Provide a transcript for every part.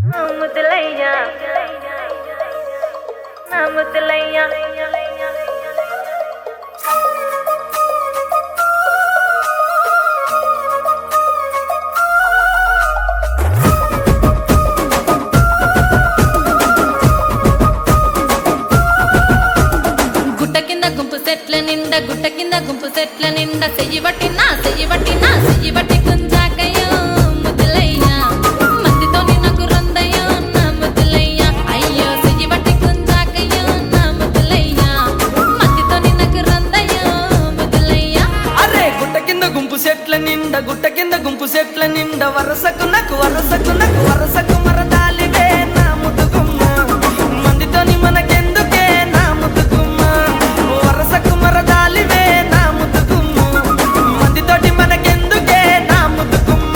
నా ముద్దులయ్యా నా ముద్దులయ్యా గుట్ట కింద గుంపు సెట్ల నిండా గుట్ట కింద గుంపు సెట్ల నిండా చెయ్యి పట్టినా చెయ్యి పట్టినా చెయ్యి పట్టి గుంజాకయ్యో ముద్దులయ్యా మందితో నాకు రొందయ్యో నా ముద్దులయ్యా అయ్యో చెయ్యి పట్టి గుంజాకయ్యో నా ముద్దులయ్యా మందితో నాకు రొందయ్యో ముద్దులయ్యా అరే గుట్ట కింద గుంపు సెట్ల నిండా గుట్ట కింద గుంపు సెట్ల నిండా వరసకు నాకు వరసకు నాకు వరసకు మరదాలివే నా ముదుగుమ్మ మందితోని మనకెందుకే నా ముదుగుమ్మ వరసకు మరదాలివే నా ముదుగుమ్మ మందితోటి మనకెందుకే నా ముదుగుమ్మ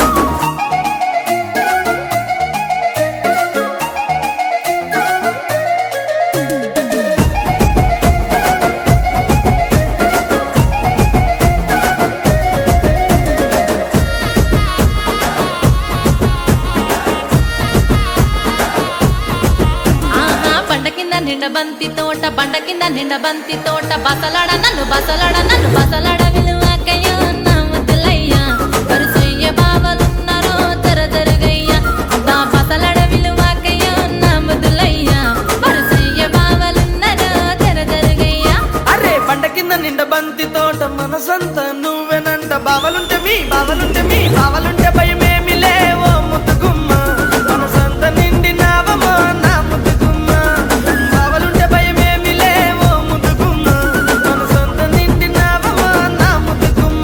ఆహా బండ కింద నిండ బంతి తోట బండ కింద నిండ బంతి తోట బసలాడ నన్ను బసలాడ నన్ను బసలాడ విలువకయ్యో నా ముద్దులయ్యా వరుసయ్య బావలున్నారో తెర తెరగయ్యా నా బసలాడ విలువకయ్యో నా ముద్దులయ్యా వరుసయ్య బావలున్నారో తెర తెరగయ్యా అరే పంట కింద నిండ బంతి తోట మనసంత నువ్వెనంట బావలుంటే మీ బావలుంటే మీ బావలుంటే భయమేమి లేవో ముద్దుగుమ్మ మనసంత నిండినావమో నా ముద్దుగుమ్మ బావలుంటే భయమేమి లేవో ముద్దుగుమ్మ మనసంత నిండినావమో నా ముద్దుగుమ్మ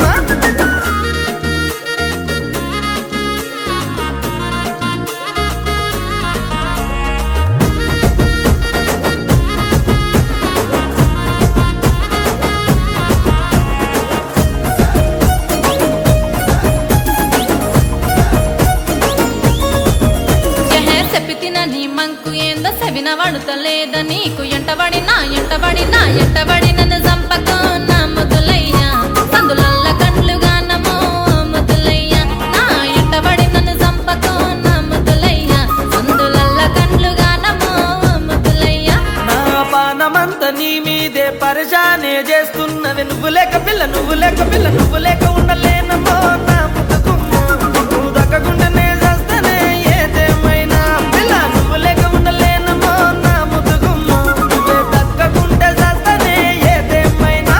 ఎహే చెప్పితిన నీ మంకు ఏందో సెవిన వడుతలేద నీకు ఎంటబడినా ఎంటబడినా ఎంటబడి నన్ను చంపకో నా ముద్దులయ్యా సందులల్ల కండ్లుగా నమో ముద్దులయ్యా నా ఎంటబడి నన్ను చంపకో నా ముద్దులయ్యా సందులల్ల కండ్లుగా నమో ముద్దులయ్యా నా పానమంత నీ మీదే పరిశానే చేస్తున్నది నువ్వు లేక పిల్ల నువ్వు లేక పిల్ల నువ్వు లేక ఉండలేనమ్మో నా ముద్దుగుమ్మ నువ్వు దక్కకుండానే చేస్తేనే ఏదేమైనా పిల్ల నువ్వు లేక ఉండలేనమ్మో నా ముద్దుగుమ్మ నువ్వే దక్కకుంటే చేస్తేనే ఏదేమైనా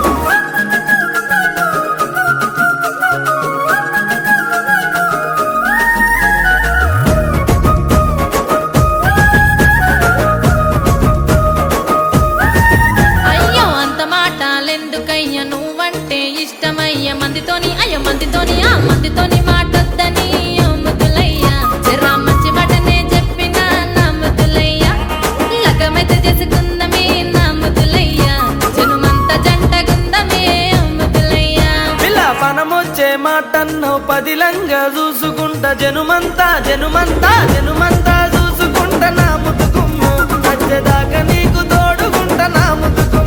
అయ్యో అంత మాటలెందుకయ్య నువ్వంటే ఇష్టమయ్య మందితోని అయ్యో మందితోని ఆ మందితోని మాటొద్దని ఓ ముద్దులయ్య జరా మంచి మాటనే చెప్పిన నా ముద్దులయ్య లగమైతే చేసుకుందమే నా ముద్దులయ్య జనుమంత జంటగుందమే ఓ ముద్దులయ్య పిల్ల పనమొచ్చే మాటన్నో పదిలంగా చూసుకుంటా జనుమంతా జనుమంతా జనుమంతా చూసుకుంటా నా ముదుగుమ్మ వచ్చేదాకా నీకు తోడుకుంటా నా ముదుగుమ్మ